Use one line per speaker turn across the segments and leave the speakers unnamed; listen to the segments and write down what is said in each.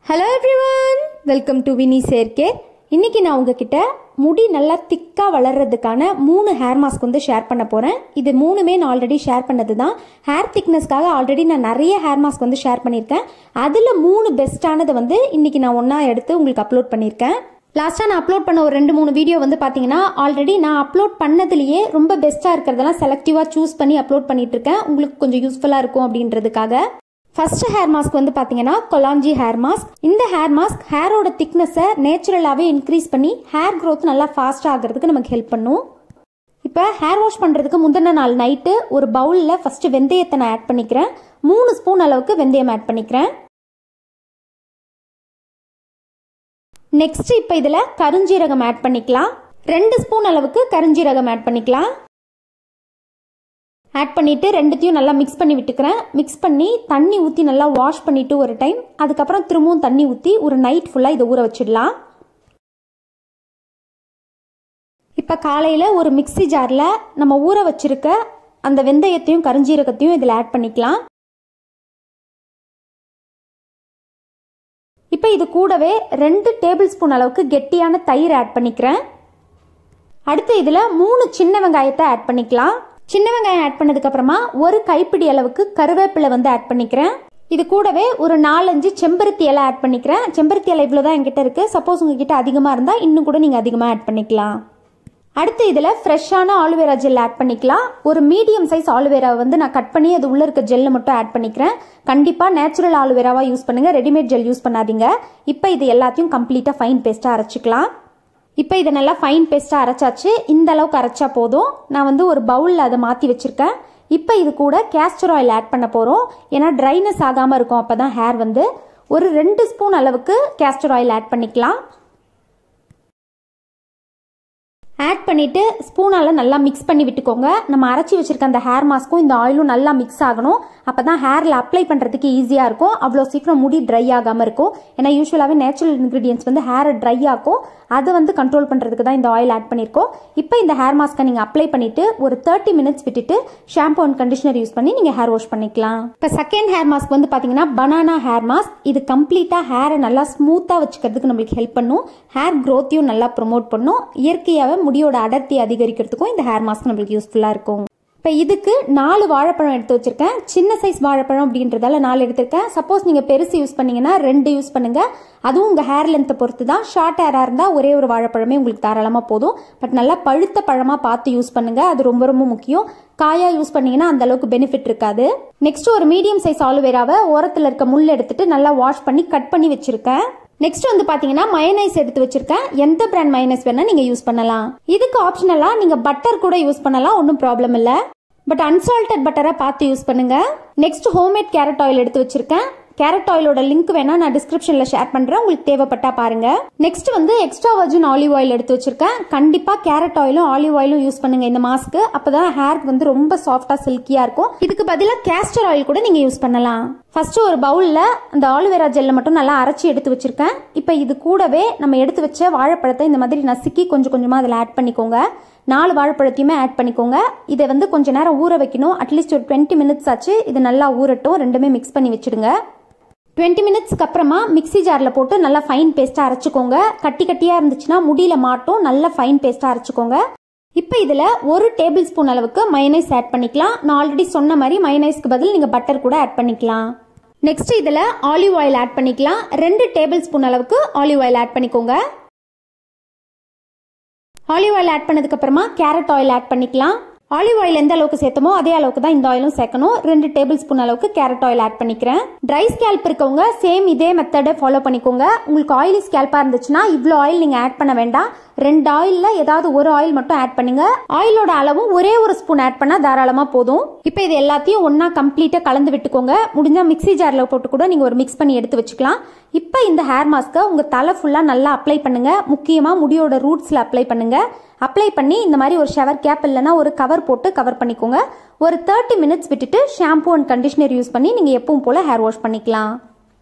hello everyone welcome to Vini சேர்க்கே இன்னைக்கு நான் உங்ககிட்ட முடி நல்லா திக்காக வளர்றதுக்கான மூணு ஹேர் மாஸ்க் வந்து ஷேர் பண்ண போகிறேன் இது மூணுமே நான் ஆல்ரெடி ஷேர் பண்ணது தான் ஹேர் திக்னஸ்க்காக ஆல்ரெடி நான் நிறைய ஹேர் மாஸ்க் வந்து ஷேர் பண்ணியிருக்கேன் அதில் மூணு பெஸ்ட்டானது வந்து இன்னைக்கு நான் ஒன்றா எடுத்து உங்களுக்கு அப்லோட் பண்ணியிருக்கேன் லாஸ்ட்டாக நான் அப்லோட் பண்ண ஒரு ரெண்டு மூணு வீடியோ வந்து பார்த்தீங்கன்னா ஆல்ரெடி நான் அப்லோட் பண்ணதுலேயே ரொம்ப பெஸ்ட்டாக இருக்கிறதெல்லாம் செலக்டிவாக சூஸ் பண்ணி அப்லோட் பண்ணிட்டு இருக்கேன் உங்களுக்கு கொஞ்சம் யூஸ்ஃபுல்லாக இருக்கும் அப்படின்றதுக்காக ஃபர்ஸ்ட் ஹேர் மாஸ்க் வந்து பார்த்தீங்கன்னா கொலாஞ்சி ஹேர் மாஸ்க் இந்த ஹேர் மாஸ்க் ஹேரோட திக்னஸை நேச்சுரலாகவே இன்க்ரீஸ் பண்ணி ஹேர் growth நல்லா ஃபாஸ்ட் ஆகிறதுக்கு நமக்கு ஹெல்ப் பண்ணும் இப்போ ஹேர் வாஷ் பண்ணுறதுக்கு முந்தின நாள் நைட்டு ஒரு பவுலில் ஃபஸ்ட்டு வெந்தயத்தை நான் ஆட் பண்ணிக்கிறேன் மூணு ஸ்பூன் அளவுக்கு வெந்தயம் ஆட் பண்ணிக்கிறேன் நெக்ஸ்ட் இப்போ இதில் கருஞ்சீரகம் ஆட் பண்ணிக்கலாம் ரெண்டு ஸ்பூன் அளவுக்கு கருஞ்சீரகம் ஆட் பண்ணிக்கலாம் ஆட் பண்ணிவிட்டு ரெண்டுத்தையும் நல்லா மிக்ஸ் பண்ணி விட்டுக்கிறேன் மிக்ஸ் பண்ணி தண்ணி ஊற்றி நல்லா வாஷ் பண்ணிவிட்டு ஒரு டைம் அதுக்கப்புறம் திரும்பவும் தண்ணி ஊற்றி ஒரு நைட் ஃபுல்லாக இதை ஊற வச்சிடலாம் இப்போ காலையில் ஒரு மிக்ஸி ஜாரில் நம்ம ஊற வச்சிருக்க அந்த வெந்தயத்தையும் கருஞ்சீரகத்தையும் இதில் ஆட் பண்ணிக்கலாம் இப்போ இது கூடவே ரெண்டு டேபிள் ஸ்பூன் அளவுக்கு கெட்டியான தயிர் ஆட் பண்ணிக்கிறேன் அடுத்து இதில் மூணு சின்ன வெங்காயத்தை ஆட் பண்ணிக்கலாம் சின்ன வெங்காயம் ஆட் பண்ணதுக்கு அப்புறமா ஒரு கைப்பிடி அளவுக்கு கருவேப்பிலை வந்து ஆட் பண்ணிக்கிறேன் இது கூடவே ஒரு நாலஞ்சு செம்பருத்தி இலை ஆட் பண்ணிக்கிறேன் செம்பருத்தி இலை இவ்வளோ தான் என்கிட்ட இருக்கு சப்போஸ் உங்ககிட்ட அதிகமாக இருந்தால் இன்னும் கூட நீங்கள் அதிகமாக ஆட் பண்ணிக்கலாம் அடுத்து இதில் ஃப்ரெஷ்ஷான ஆலுவேரா ஜெல் ஆட் பண்ணிக்கலாம் ஒரு மீடியம் சைஸ் ஆலுவேரா வந்து நான் கட் பண்ணி அது உள்ளே இருக்க ஜெல்லை மட்டும் ஆட் பண்ணிக்கிறேன் கண்டிப்பாக நேச்சுரல் ஆலுவேராவாக யூஸ் பண்ணுங்கள் ரெடிமேட் ஜெல் யூஸ் பண்ணாதீங்க இப்போ இது எல்லாத்தையும் கம்ப்ளீட்டாக ஃபைன் பேஸ்ட்டாக அரைச்சிக்கலாம் இப்போ இதை நல்லா ஃபைன் பேஸ்ட்டாக அரைச்சாச்சு இந்த அளவுக்கு அரைச்சா போதும் நான் வந்து ஒரு பவுலில் அதை மாற்றி வச்சுருக்கேன் இப்போ இது கூட கேஸ்டர் ஆயில் ஆட் பண்ண போகிறோம் ஏன்னா ட்ரைனஸ் ஆகாமல் இருக்கும் அப்போ தான் ஹேர் வந்து ஒரு ரெண்டு ஸ்பூன் அளவுக்கு கேஸ்டர் ஆயில் ஆட் பண்ணிக்கலாம் ஆட் பண்ணிவிட்டு ஸ்பூனால் நல்லா மிக்ஸ் பண்ணி விட்டுக்கோங்க நம்ம அரைச்சி வச்சிருக்க அந்த ஹேர் மாஸ்க்கும் இந்த ஆயிலும் நல்லா மிக்ஸ் ஆகணும் அப்போ தான் ஹேரில் அப்ளை பண்ணுறதுக்கு ஈஸியாக இருக்கும் அவ்வளோ சீக்கிரம் முடி ட்ரை ஆகாமல் இருக்கும் ஏன்னா யூஸ்வலாகவே நேச்சுரல் இன்க்ரீடியன்ஸ் வந்து ஹேரை ட்ரை ஆக்கும் அதை வந்து கண்ட்ரோல் பண்ணுறதுக்கு தான் இந்த ஆயில் ஆட் பண்ணியிருக்கோம் இப்போ இந்த ஹேர் மாஸ்க்கை நீங்கள் அப்ளை பண்ணிவிட்டு ஒரு தேர்ட்டி மினிட்ஸ் விட்டுட்டு ஷாம்பு அண்ட் கண்டிஷனர் யூஸ் பண்ணி நீங்கள் ஹேர் வாஷ் பண்ணிக்கலாம் இப்போ செகண்ட் ஹேர் மாஸ்க் வந்து பார்த்தீங்கன்னா பனானா ஹேர் மாஸ்க் இது கம்ப்ளீட்டாக ஹேரை நல்லா ஸ்மூத்தாக வச்சுக்கிறதுக்கு நம்மளுக்கு ஹெல்ப் பண்ணும் ஹேர் க்ரோத்தையும் நல்லா ப்ரொமோட் பண்ணும் இயற்கையாகவே முடியோட அடர்த்தி அதிகரிக்கிறதுக்கும் இந்த ஹேர் மாஸ்க் நம்மளுக்கு யூஸ்ஃபுல்லாக இருக்கும் இப்போ இதுக்கு நாலு வாழைப்பழம் எடுத்து வச்சிருக்கேன் சின்ன சைஸ் வாழைப்பழம் அப்படின்றதால நாலு எடுத்திருக்கேன் சப்போஸ் நீங்கள் பெருசு யூஸ் பண்ணீங்கன்னா ரெண்டு யூஸ் பண்ணுங்க அதுவும் உங்கள் ஹேர் லென்த்தை பொறுத்து தான் ஷார்ட் ஹேராக இருந்தால் ஒரே ஒரு வாழைப்பழமே உங்களுக்கு தாராளமாக போதும் பட் நல்லா பழுத்த பழமாக பார்த்து யூஸ் பண்ணுங்க அது ரொம்ப ரொம்ப முக்கியம் காயாக யூஸ் பண்ணீங்கன்னா அந்த அளவுக்கு பெனிஃபிட் இருக்காது நெக்ஸ்ட் ஒரு மீடியம் சைஸ் ஆலுவேராவை ஓரத்தில் இருக்க முள் எடுத்துட்டு நல்லா வாஷ் பண்ணி கட் பண்ணி வச்சிருக்கேன் நெக்ஸ்ட் வந்து பாத்தீங்கன்னா மயனைஸ் எடுத்து வச்சிருக்கேன் எந்த பிராண்ட் மயனைஸ் வேணா நீங்க யூஸ் பண்ணலாம் இதுக்கு ஆப்ஷனலா நீங்க பட்டர் கூட யூஸ் பண்ணலாம் ஒன்றும் ப்ராப்ளம் இல்ல பட் அன்சால்டட் பட்டரை பார்த்து யூஸ் பண்ணுங்க நெக்ஸ்ட் ஹோம்மேட் கேரட் ஆயில் எடுத்து வச்சிருக்கேன் கேரட் ஆயிலோட லிங்க் வேணா நான் டிஸ்கிரிப்ஷன்ல ஷேர் பண்றேன் உங்களுக்கு தேவைப்பட்டா பாருங்க நெக்ஸ்ட் வந்து எக்ஸ்ட்ரா வர்ஜின் ஆலிவ் ஆயில் எடுத்து வச்சிருக்கேன் கண்டிப்பா கேரட் ஆயிலும் ஆலிவ் ஆயிலும் யூஸ் பண்ணுங்க இந்த மாஸ்க்கு அப்பதான் ஹேர் வந்து ரொம்ப சாஃப்டா சில்கியா இருக்கும் இதுக்கு பதிலாக கேஸ்டர் ஆயில் கூட நீங்க யூஸ் பண்ணலாம் ஃபர்ஸ்ட் ஒரு பவுல்ல அந்த ஆலுவேரா ஜெல்லை மட்டும் நல்லா அரைச்சி எடுத்து வச்சிருக்கேன் இப்போ இது கூடவே நம்ம எடுத்து வச்ச வாழைப்பழத்தை இந்த மாதிரி நசுக்கி கொஞ்சம் கொஞ்சமா அதில் ஆட் பண்ணிக்கோங்க நாலு வாழைப்பழத்தையுமே ஆட் பண்ணிக்கோங்க இதை வந்து கொஞ்ச நேரம் ஊற வைக்கணும் அட்லீஸ்ட் ஒரு டுவெண்ட்டி மினிட்ஸ் ஆச்சு இது நல்லா ஊறட்டும் ரெண்டுமே மிக்ஸ் பண்ணி வச்சிடுங்க டுவெண்ட்டி மினிட்ஸ்க்கு அப்புறமா மிக்ஸி ஜாரில் போட்டு நல்லா ஃபைன் பேஸ்ட்டாக அரைச்சிக்கோங்க கட்டி கட்டியாக இருந்துச்சுன்னா முடியில மாட்டும் நல்லா ஃபைன் பேஸ்ட்டாக அரைச்சிக்கோங்க இப்போ இதில் ஒரு டேபிள் ஸ்பூன் அளவுக்கு மயனைஸ் ஆட் பண்ணிக்கலாம் நான் ஆல்ரெடி சொன்ன மாதிரி மயனைஸ்க்கு பதில் நீங்கள் பட்டர் கூட ஆட் பண்ணிக்கலாம் நெக்ஸ்ட் இதில் ஆலிவ் ஆயில் ஆட் பண்ணிக்கலாம் ரெண்டு டேபிள் ஸ்பூன் அளவுக்கு ஆலிவ் ஆயில் ஆட் பண்ணிக்கோங்க ஆலிவ் ஆயில் ஆட் பண்ணதுக்கு அப்புறமா கேரட் ஆயில் ஆட் பண்ணிக்கலாம் ஆலிவ் ஆயில் எந்த அளவுக்கு சேர்த்தமோ அதே அளவுக்கு தான் இந்த ஆயிலும் சேர்க்கணும் ரெண்டு டேபிள் ஸ்பூன் அளவுக்கு கேரட் ஆயில் ஆட் பண்ணிக்கிறேன் ட்ரை ஸ்கேல்ப் இருக்கவங்க சேம் இதே மெத்தடை ஃபாலோ பண்ணிக்கோங்க உங்களுக்கு ஆயிலி ஸ்கேல்பாக இருந்துச்சுன்னா இவ்வளோ ஆயில் நீங்கள் ஆட் பண்ண வேண்டாம் ரெண்டு ஆயிலில் ஏதாவது ஒரு ஆயில் மட்டும் ஆட் பண்ணுங்க ஆயிலோட அளவும் ஒரே ஒரு ஸ்பூன் ஆட் பண்ணால் தாராளமாக போதும் இப்போ இது எல்லாத்தையும் ஒன்றா கம்ப்ளீட்டாக கலந்து விட்டுக்கோங்க முடிஞ்சால் மிக்ஸி ஜாரில் போட்டு கூட நீங்கள் ஒரு மிக்ஸ் பண்ணி எடுத்து வச்சுக்கலாம் இப்போ இந்த ஹேர் மாஸ்க்கை உங்கள் தலை ஃபுல்லாக நல்லா அப்ளை பண்ணுங்க முக்கியமாக முடியோட ரூட்ஸில் அப்ளை பண்ணுங்க அப்ளை பண்ணி இந்த மாதிரி ஒரு ஷவர் கேப் இல்லைன்னா ஒரு கவர் போட்டு கவர் பண்ணிக்கோங்க ஒரு தேர்ட்டி மினிட்ஸ் விட்டுட்டு ஷாம்பு அண்ட் கண்டிஷனர் யூஸ் பண்ணி நீங்கள் எப்பவும் போல் ஹேர் வாஷ் பண்ணிக்கலாம்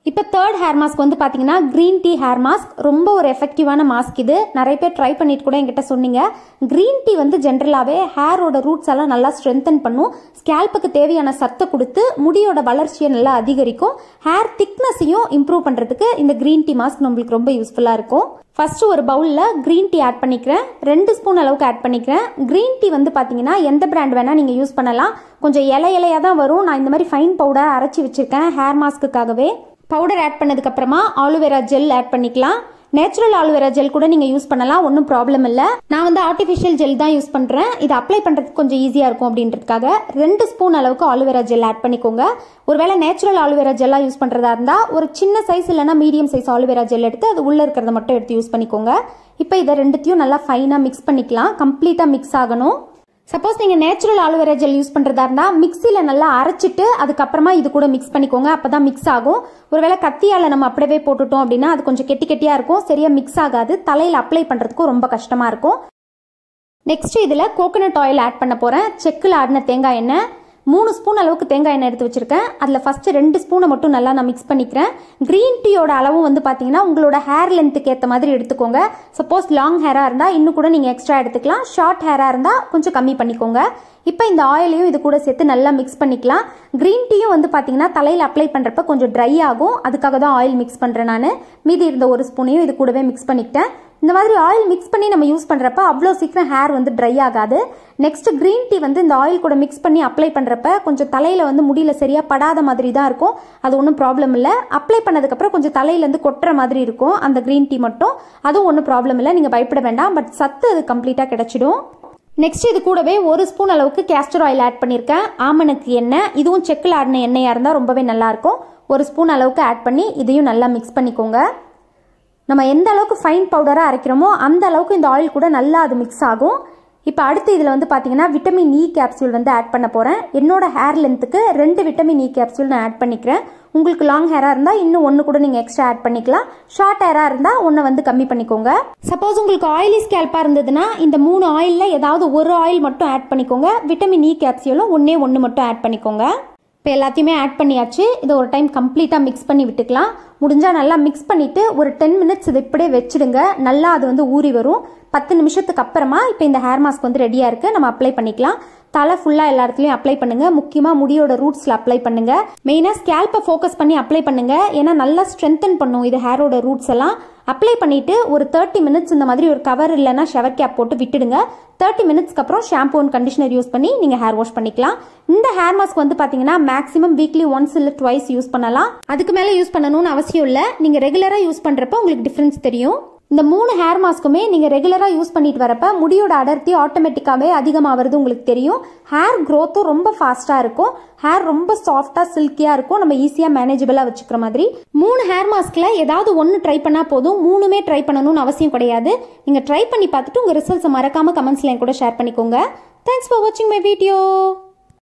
இப்போ தேர்ட் ஹேர் மாஸ்க் வந்து பார்த்தீங்கன்னா க்ரீன் டீ ஹேர் மாஸ்க் ரொம்ப ஒரு எஃபெக்டிவான மாஸ்க் இது நிறைய பேர் ட்ரை பண்ணிட்டு கூட என்கிட்ட சொன்னீங்க க்ரீன் டீ வந்து ஜென்ரலாகவே ஹேரோட ரூட்ஸ் எல்லாம் நல்லா ஸ்ட்ரென்தன் பண்ணும் ஸ்கேல்புக்கு தேவையான சத்தை கொடுத்து முடியோட வளர்ச்சியை நல்லா அதிகரிக்கும் ஹேர் திக்னஸையும் இம்ப்ரூவ் பண்ணுறதுக்கு இந்த க்ரீன் டீ மாஸ்க் நம்மளுக்கு ரொம்ப யூஸ்ஃபுல்லாக இருக்கும் ஃபர்ஸ்ட் ஒரு பவுலில் க்ரீன் டீ ஆட் பண்ணிக்கிறேன் ரெண்டு ஸ்பூன் அளவுக்கு ஆட் பண்ணிக்கிறேன் க்ரீன் டீ வந்து பார்த்தீங்கன்னா எந்த பிராண்ட் வேணால் நீங்கள் யூஸ் பண்ணலாம் கொஞ்சம் இலை இலையாக தான் வரும் நான் இந்த மாதிரி ஃபைன் பவுடர் அரைச்சி வச்சுருக்கேன் ஹேர் மாஸ்க்குக்காகவே பவுடர் ஆட் பண்ணதுக்கப்புறமா ஆலுவேரா ஜெல் ஆட் பண்ணிக்கலாம் நேச்சுரல் ஆலுவேரா ஜெல் கூட நீங்கள் யூஸ் பண்ணலாம் ஒன்றும் ப்ராப்ளம் இல்லை நான் வந்து ஆர்டிஃபிஷியல் ஜெல் தான் யூஸ் பண்ணுறேன் இது அப்ளை பண்ணுறதுக்கு கொஞ்சம் ஈஸியாக இருக்கும் அப்படின்றதுக்காக ரெண்டு ஸ்பூன் அளவுக்கு ஆலுவேரா ஜெல் ஆட் பண்ணிக்கோங்க ஒருவேளை நேச்சுரல் ஆலுவேரா ஜெல்லாக யூஸ் பண்ணுறதா இருந்தால் ஒரு சின்ன சைஸ் இல்லைனா மீடியம் சைஸ் ஆலுவேரா ஜெல் எடுத்து அது உள்ளே இருக்கிறத மட்டும் எடுத்து யூஸ் பண்ணிக்கோங்க இப்போ இதை ரெண்டுத்தையும் நல்லா ஃபைனாக மிக்ஸ் பண்ணிக்கலாம் கம்ப்ளீட்டாக மிக்ஸ் ஆகணும் சப்போஸ் நீங்கள் நேச்சுரல் ஆலுவேரா ஜெல் யூஸ் பண்ணுறதா இருந்தால் மிக்சியில் நல்லா அரைச்சிட்டு அதுக்கப்புறமா இது கூட மிக்ஸ் பண்ணிக்கோங்க அப்போ தான் மிக்ஸ் ஆகும் ஒருவேளை கத்தியால் நம்ம அப்படியே போட்டுட்டோம் அப்படின்னா அது கொஞ்சம் கெட்டி கெட்டியாக இருக்கும் சரியாக மிக்ஸ் ஆகாது தலையில் அப்ளை பண்ணுறதுக்கும் ரொம்ப கஷ்டமாக இருக்கும் நெக்ஸ்ட் இதில் கோகனட் ஆயில் ஆட் பண்ண போகிறேன் செக்கில் ஆடின தேங்காய் எண்ணெய் மூணு ஸ்பூன் அளவுக்கு தேங்காய் எண்ணெய் எடுத்து வச்சிருக்கேன் அதில் ஃபஸ்ட்டு ரெண்டு ஸ்பூனை மட்டும் நல்லா நான் மிக்ஸ் பண்ணிக்கிறேன் க்ரீன் டீயோட அளவும் வந்து பார்த்தீங்கன்னா உங்களோட ஹேர் லென்த்துக்கு ஏற்ற மாதிரி எடுத்துக்கோங்க சப்போஸ் லாங் ஹேராக இருந்தால் இன்னும் கூட நீங்கள் எக்ஸ்ட்ரா எடுத்துக்கலாம் ஷார்ட் ஹேராக இருந்தால் கொஞ்சம் கம்மி பண்ணிக்கோங்க இப்போ இந்த ஆயிலையும் இது கூட சேர்த்து நல்லா மிக்ஸ் பண்ணிக்கலாம் க்ரீன் டீயும் வந்து பார்த்தீங்கன்னா தலையில் அப்ளை பண்ணுறப்ப கொஞ்சம் ட்ரை ஆகும் அதுக்காக தான் ஆயில் மிக்ஸ் பண்ணுறேன் நான் மீதி இருந்த ஒரு ஸ்பூனையும் இது கூடவே மிக்ஸ் பண்ணிக்கிட்டேன் இந்த மாதிரி ஆயில் மிக்ஸ் பண்ணி நம்ம யூஸ் பண்ணுறப்ப அவ்வளோ சீக்கிரம் ஹேர் வந்து ட்ரை ஆகாது நெக்ஸ்ட் க்ரீன் டீ வந்து இந்த ஆயில் கூட மிக்ஸ் பண்ணி அப்ளை பண்ணுறப்ப கொஞ்சம் தலையில் வந்து முடியல சரியாக படாத மாதிரி தான் இருக்கும் அது ஒன்றும் ப்ராப்ளம் இல்லை அப்ளை பண்ணதுக்கப்புறம் கொஞ்சம் தலையிலேருந்து கொட்டுற மாதிரி இருக்கும் அந்த க்ரீன் டீ மட்டும் அதுவும் ஒன்றும் ப்ராப்ளம் இல்லை நீங்கள் பயப்பட வேண்டாம் பட் சத்து அது கம்ப்ளீட்டாக கிடச்சிடும் நெக்ஸ்ட் இது கூடவே ஒரு ஸ்பூன் அளவுக்கு கேஸ்டர் ஆயில் ஆட் பண்ணியிருக்கேன் ஆமணக்கு எண்ணெய் இதுவும் செக்கில் ஆடின எண்ணெயாக இருந்தால் ரொம்பவே நல்லாயிருக்கும் ஒரு ஸ்பூன் அளவுக்கு ஆட் பண்ணி இதையும் நல்லா மிக்ஸ் பண்ணிக்கோங்க நம்ம எந்த அளவுக்கு ஃபைன் பவுடராக அரைக்கிறோமோ அந்த அளவுக்கு இந்த ஆயில் கூட நல்லா அது மிக்ஸ் ஆகும் இப்போ அடுத்து இதில் வந்து பார்த்தீங்கன்னா விட்டமின் இ கேப்சூல் வந்து ஆட் பண்ண போகிறேன் என்னோட ஹேர் லென்த்துக்கு ரெண்டு விட்டமின் இ கேப்சூல் நான் ஆட் பண்ணிக்கிறேன் உங்களுக்கு லாங் ஹேராக இருந்தால் இன்னும் ஒன்று கூட நீங்கள் எக்ஸ்ட்ரா ஆட் பண்ணிக்கலாம் ஷார்ட் ஹேராக இருந்தால் ஒன்றை வந்து கம்மி பண்ணிக்கோங்க சப்போஸ் உங்களுக்கு ஆயிலி ஸ்கேல்பாக இருந்ததுன்னா இந்த மூணு ஆயிலில் ஏதாவது ஒரு ஆயில் மட்டும் ஆட் பண்ணிக்கோங்க விட்டமின் இ கேப்சியூலும் ஒன்றே ஒன்று மட்டும் ஆட் பண்ணிக்கோங்க இப்போ எல்லாத்தையுமே ஆட் பண்ணியாச்சு இதை ஒரு டைம் கம்ப்ளீட்டாக மிக்ஸ் பண்ணி விட்டுக்கலாம் முடிஞ்சால் நல்லா மிக்ஸ் பண்ணிவிட்டு ஒரு டென் மினிட்ஸ் இதை இப்படியே வச்சுடுங்க நல்லா அது வந்து ஊறி வரும் பத்து நிமிஷத்துக்கு அப்புறமா இப்போ இந்த ஹேர் மாஸ்க் வந்து ரெடியாக இருக்குது நம்ம அப்ளை பண்ணிக்கலாம் தலை ஃபுல்லாக எல்லா இடத்துலையும் அப்ளை பண்ணுங்க முக்கியமாக முடியோட ரூட்ஸில் அப்ளை பண்ணுங்க மெயினாக ஸ்கேல்ப்பை ஃபோக்கஸ் பண்ணி அப்ளை பண்ணுங்க ஏன்னா நல்லா ஸ்ட்ரென்தன் பண்ணும் இது ஹேரோட ரூட்ஸ் எல்லாம் அப்ளை பண்ணிட்டு ஒரு தேர்ட்டி மினிட்ஸ் இந்த மாதிரி ஒரு கவர் இல்லைன்னா ஷவர் கேப் போட்டு விட்டுடுங்க தேர்ட்டி மினிட்ஸ்க்கு அப்புறம் ஷாம்பு அண்ட் கண்டிஷனர் யூஸ் பண்ணி நீங்கள் ஹேர் வாஷ் பண்ணிக்கலாம் இந்த ஹேர் மாஸ்க் வந்து பார்த்தீங்கன்னா மேக்ஸிமம் வீக்லி ஒன்ஸ் இல்லை ட்வைஸ் யூஸ் பண்ணலாம் அதுக்கு மேலே யூஸ் பண்ணணும்னு அவசியம் இல்லை நீங்கள் ரெகுலராக யூஸ் பண்ணுறப்ப உங்களுக்கு டிஃப்ரென்ஸ் தெரியும் இந்த மூணு ஹேர் மாஸ்க்குமே நீங்கள் ரெகுலராக யூஸ் பண்ணிட்டு வரப்ப முடியோட அடர்த்தி ஆட்டோமேட்டிக்காகவே அதிகமாகிறது உங்களுக்கு தெரியும் ஹேர் க்ரோத்தும் ரொம்ப ஃபாஸ்ட்டாக இருக்கும் ஹேர் ரொம்ப சாஃப்டாக சில்கியாக இருக்கும் நம்ம ஈஸியாக மேனேஜபிளாக வச்சுக்கிற மாதிரி மூணு ஹேர் மாஸ்கில் ஏதாவது ஒன்று ட்ரை பண்ணால் போதும் மூணுமே ட்ரை பண்ணணும்னு அவசியம் கிடையாது நீங்கள் ட்ரை பண்ணி பார்த்துட்டு உங்கள் ரிசல்ட்ஸை மறக்காமல் கமெண்ட்ஸில் என் கூட ஷேர் பண்ணிக்கோங்க தேங்க்ஸ் ஃபார் வாட்சிங் மை வீடியோ